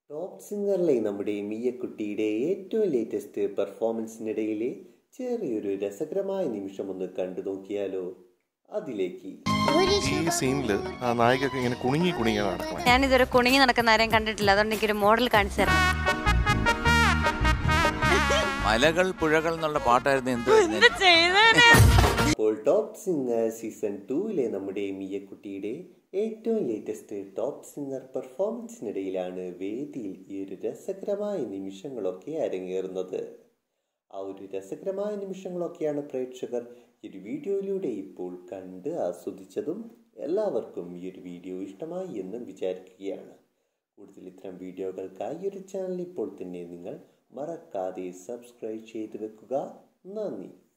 top സിംഗറിലെ നമ്മുടെ മിയക്കുട്ടിയുടെ ഏറ്റവും latest പെർഫോമൻസിനിടയിലെ ചെറിയൊരു രസകരമായ നിമിഷം ഒന്ന് കണ്ടു നോക്കിയാലോ അതിലേക്ക് ഈ സീനിൽ ആ നായികയൊക്കെ ഇങ്ങനെ കുണുങ്ങി കുണുങ്ങിയാണ് നടക്കണം ഞാനിതുവരെ കുണുങ്ങി നടക്കുന്ന ആരെയും കണ്ടിട്ടില്ല അതുകൊണ്ട് എനിക്കൊരു മോഡൽ കാണിച്ചു തരണം മലകൾ പുഴകൾ എന്നുള്ള പാട്ടായിരുന്നു എന്ത് ഇപ്പോൾ ടോപ്പ് സിംഗർ സീസൺ ടൂവിലെ നമ്മുടെ മിയക്കുട്ടിയുടെ ഏറ്റവും ലേറ്റസ്റ്റ് ടോപ്പ് സിംഗർ പെർഫോമൻസിനിടയിലാണ് വേദിയിൽ ഈ ഒരു രസകരമായ നിമിഷങ്ങളൊക്കെ അരങ്ങേറുന്നത് ആ ഒരു രസകരമായ നിമിഷങ്ങളൊക്കെയാണ് പ്രേക്ഷകർ ഈ ഒരു വീഡിയോയിലൂടെ ഇപ്പോൾ കണ്ട് ആസ്വദിച്ചതും എല്ലാവർക്കും ഈ ഒരു വീഡിയോ ഇഷ്ടമായി എന്നും വിചാരിക്കുകയാണ് കൂടുതൽ ഇത്തരം വീഡിയോകൾക്കായി ഈ ഒരു ചാനൽ ഇപ്പോൾ തന്നെ നിങ്ങൾ മറക്കാതെ സബ്സ്ക്രൈബ് ചെയ്ത് വെക്കുക നന്ദി